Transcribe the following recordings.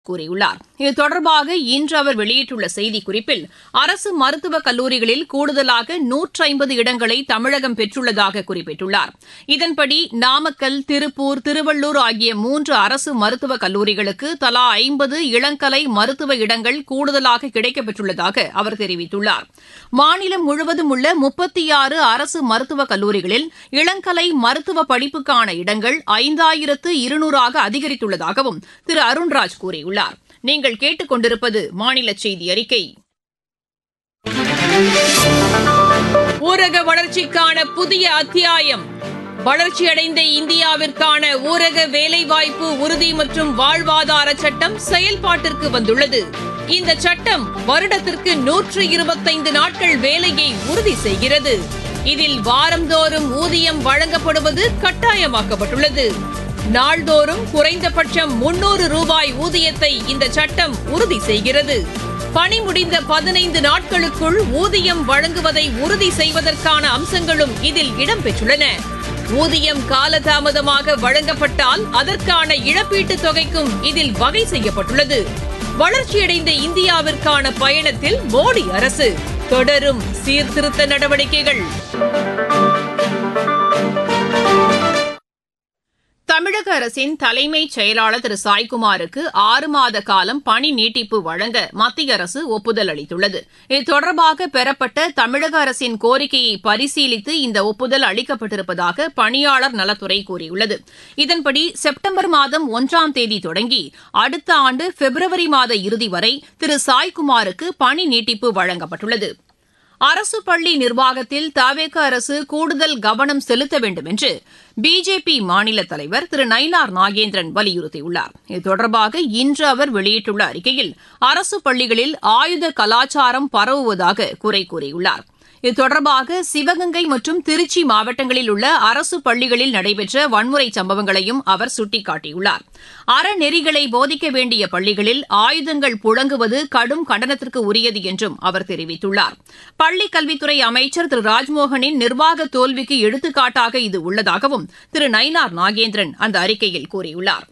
கூறியுள்ளார் இது தொடர்பாக இன்று அவர் வெளியிட்டுள்ள செய்திக்குறிப்பில் அரசு மருத்துவக் கல்லூரிகளில் கூடுதலாக நூற்று ஐம்பது இடங்களை தமிழகம் பெற்றுள்ளதாக குறிப்பிட்டுள்ளார் இதன்படி நாமக்கல் திருப்பூர் திருவள்ளூர் ஆகிய மூன்று அரசு மருத்துவக் கல்லூரிகளுக்கு தலா ஐம்பது இளங்கலை மருத்துவ இடங்கள் கூடுதலாக கிடைக்கப்பெற்றுள்ளதாக அவர் தெரிவித்துள்ளார் மாநிலம் முழுவதும் உள்ள முப்பத்தி ஆறு அரசு மருத்துவக் கல்லூரிகளில் இளங்கலை மருத்துவ படிப்புக்கான இடங்கள் ஐந்தாயிரத்து இருநூறாக அதிகரித்துள்ளதாகவும் திரு அருண்ராஜ் கூறியுள்ளார் நீங்கள் கேட்டுக் கொண்டிருப்பது மாநில செய்தி அறிக்கை ஊரக வளர்ச்சிக்கான புதிய அத்தியாயம் வளர்ச்சியடைந்த இந்தியாவிற்கான ஊரக வேலைவாய்ப்பு உறுதி மற்றும் வாழ்வாதார சட்டம் செயல்பாட்டிற்கு வந்துள்ளது இந்த சட்டம் வருடத்திற்கு நூற்று இருபத்தைந்து நாட்கள் வேலையை உறுதி செய்கிறது இதில் வாரந்தோறும் ஊதியம் வழங்கப்படுவது கட்டாயமாக்கப்பட்டுள்ளது நாள்தோறும் குறைந்தபட்சம் முன்னூறு ரூபாய் ஊதியத்தை இந்த சட்டம் உறுதி செய்கிறது பணி முடிந்த பதினைந்து நாட்களுக்குள் ஊதியம் வழங்குவதை உறுதி செய்வதற்கான அம்சங்களும் இதில் இடம்பெற்றுள்ளன ஊதியம் காலதாமதமாக வழங்கப்பட்டால் அதற்கான இழப்பீட்டுத் தொகைக்கும் இதில் வகை செய்யப்பட்டுள்ளது வளர்ச்சியடைந்த இந்தியாவிற்கான பயணத்தில் மோடி அரசு தொடரும் சீர்திருத்த நடவடிக்கைகள் தமிழக அரசின் தலைமைச் செயலாளர் திரு சாய்குமாருக்கு ஆறு மாத காலம் பணி நீட்டிப்பு வழங்க மத்திய அரசு ஒப்புதல் அளித்துள்ளது இது தொடர்பாக பெறப்பட்ட தமிழக அரசின் கோரிக்கையை பரிசீலித்து இந்த ஒப்புதல் அளிக்கப்பட்டிருப்பதாக பணியாளர் நலத்துறை கூறியுள்ளது இதன்படி செப்டம்பர் மாதம் ஒன்றாம் தேதி தொடங்கி அடுத்த ஆண்டு பிப்ரவரி மாத இறுதி வரை திரு சாய்குமாருக்கு பணி நீட்டிப்பு வழங்கப்பட்டுள்ளது அரசு பள்ளி நிர்வாகத்தில் தவேக அரசு கூடுதல் கவனம் செலுத்த வேண்டும் என்று பிஜேபி மாநில தலைவர் திரு நயினார் நாகேந்திரன் வலியுறுத்தியுள்ளார் இது தொடர்பாக இன்று அவர் வெளியிட்டுள்ள அறிக்கையில் அரசு பள்ளிகளில் ஆயுத கலாச்சாரம் பரவுவதாக குறை கூறியுள்ளார் இது தொடர்பாக சிவகங்கை மற்றும் திருச்சி மாவட்டங்களில் உள்ள அரசு பள்ளிகளில் நடைபெற்ற வன்முறை சம்பவங்களையும் அவர் சுட்டிக்காட்டியுள்ளார் அறநெறிகளை போதிக்க வேண்டிய பள்ளிகளில் ஆயுதங்கள் புழங்குவது கடும் கண்டனத்திற்கு உரியது என்றும் அவர் தெரிவித்துள்ளார் பள்ளிக் கல்வித்துறை அமைச்சர் திரு ராஜ்மோகனின் நிர்வாக தோல்விக்கு எடுத்துக்காட்டாக இது உள்ளதாகவும் திரு நயினார் நாகேந்திரன் அந்த அறிக்கையில் கூறியுள்ளார்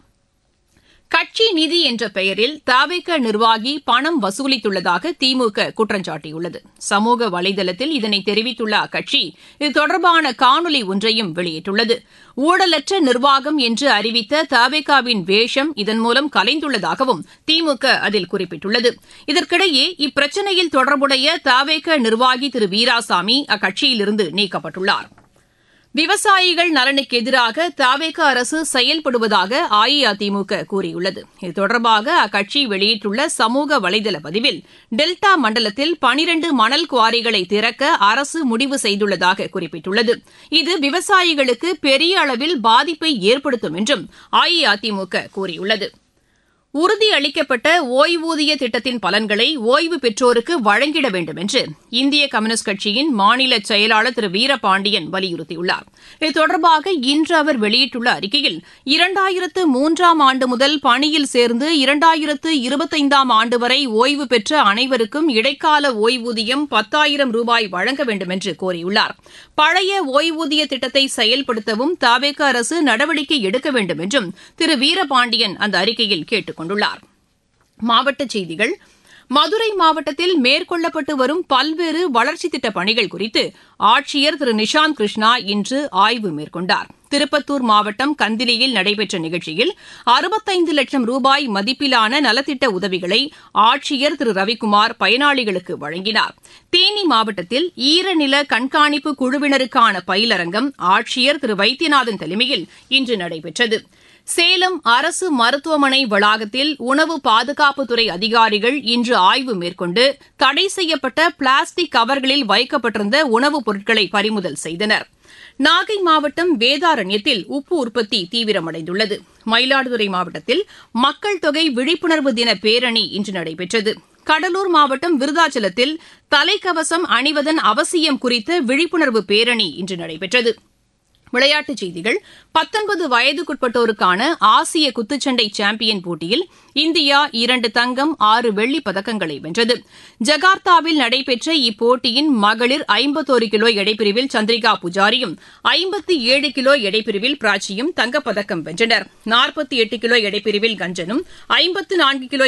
கட்சி நிதி என்ற பெயரில் தவிக நிர்வாகி பணம் வசூலித்துள்ளதாக திமுக குற்றம் சாட்டியுள்ளது சமூக வலைதளத்தில் இதனை தெரிவித்துள்ள அக்கட்சி இது தொடர்பான காணொலி ஒன்றையும் வெளியிட்டுள்ளது ஊழலற்ற நிர்வாகம் என்று அறிவித்த தவிகாவின் வேஷம் இதன் மூலம் கலைந்துள்ளதாகவும் திமுக அதில் குறிப்பிட்டுள்ளது இதற்கிடையே இப்பிரச்சினையில் தொடர்புடைய தவேக நிர்வாகி திரு வீராசாமி அக்கட்சியிலிருந்து நீக்கப்பட்டுள்ளாா் விவசாயிகள் நலனுக்கு எதிராக தவேக அரசு செயல்படுவதாக அஇஅதிமுக கூறியுள்ளது இது தொடர்பாக அக்கட்சி வெளியிட்டுள்ள சமூக வலைதள பதிவில் டெல்டா மண்டலத்தில் பனிரண்டு மணல் குவாரிகளை திறக்க அரசு முடிவு செய்துள்ளதாக குறிப்பிட்டுள்ளது இது விவசாயிகளுக்கு பெரிய அளவில் பாதிப்பை ஏற்படுத்தும் என்றும் அஇஅதிமுக கூறியுள்ளது உறுதியளிக்கப்பட்ட ஓய்வூதிய திட்டத்தின் பலன்களை ஓய்வு பெற்றோருக்கு வழங்கிட வேண்டும் என்று இந்திய கம்யூனிஸ்ட் கட்சியின் மாநில செயலாளர் திரு வீரபாண்டியன் வலியுறுத்தியுள்ளார் இது தொடர்பாக இன்று அவர் வெளியிட்டுள்ள அறிக்கையில் இரண்டாயிரத்து மூன்றாம் ஆண்டு முதல் பணியில் சேர்ந்து இரண்டாயிரத்து இருபத்தைந்தாம் ஆண்டு வரை ஓய்வு பெற்ற அனைவருக்கும் இடைக்கால ஓய்வூதியம் பத்தாயிரம் ரூபாய் வழங்க வேண்டும் என்று கோரியுள்ளார் பழைய ஓய்வூதிய திட்டத்தை செயல்படுத்தவும் தவேக அரசு நடவடிக்கை எடுக்க வேண்டும் என்றும் திரு வீரபாண்டியன் அந்த அறிக்கையில் கேட்டுக் கொண்டுள்ளார் மாவட்டச் செய்திகள் மதுரை மாவட்டத்தில் மேற்கொள்ளப்பட்டு வரும் பல்வேறு வளர்ச்சித் திட்டப் பணிகள் குறித்து ஆட்சியர் திரு நிஷாந்த் கிருஷ்ணா இன்று ஆய்வு மேற்கொண்டார் திருப்பத்தூர் மாவட்டம் கந்திலியில் நடைபெற்ற நிகழ்ச்சியில் அறுபத்தைந்து லட்சம் ரூபாய் மதிப்பிலான நலத்திட்ட உதவிகளை ஆட்சியர் திரு ரவிக்குமார் பயனாளிகளுக்கு வழங்கினார் தேனி மாவட்டத்தில் ஈரநில கண்காணிப்பு குழுவினருக்கான பயிலரங்கம் ஆட்சியர் திரு வைத்தியநாதன் தலைமையில் இன்று நடைபெற்றது சேலம் அரசு மருத்துவமனை வளாகத்தில் உணவு பாதுகாப்புத்துறை அதிகாரிகள் இன்று ஆய்வு மேற்கொண்டு தடை செய்யப்பட்ட பிளாஸ்டிக் கவர்களில் வைக்கப்பட்டிருந்த உணவுப் பொருட்களை பறிமுதல் செய்தனர் நாகை மாவட்டம் வேதாரண்யத்தில் உப்பு உற்பத்தி தீவிரமடைந்துள்ளது மயிலாடுதுறை மாவட்டத்தில் மக்கள் தொகை விழிப்புணர்வு தின பேரணி இன்று நடைபெற்றது கடலூர் மாவட்டம் விருதாச்சலத்தில் தலைக்கவசம் அணிவதன் அவசியம் குறித்த விழிப்புணர்வு பேரணி இன்று நடைபெற்றது விளையாட்டுச் செய்திகள் பத்தொன்பது வயதுக்குட்பட்டோருக்கான ஆசிய குத்துச்சண்டை சாம்பியன் போட்டியில் இந்தியா இரண்டு தங்கம் ஆறு வெள்ளிப் பதக்கங்களை வென்றது ஜகார்த்தாவில் நடைபெற்ற இப்போட்டியின் மகளிர் ஐம்பத்தோரு கிலோ எடைப்பிரிவில் சந்திரிகா புஜாரியும் ஐம்பத்தி ஏழு கிலோ எடைப்பிரிவில் பிராச்சியும் தங்கப்பதக்கம் வென்றனர் நாற்பத்தி எட்டு கிலோ எடைப்பிரிவில் கஞ்சனும் ஐம்பத்து நான்கு கிலோ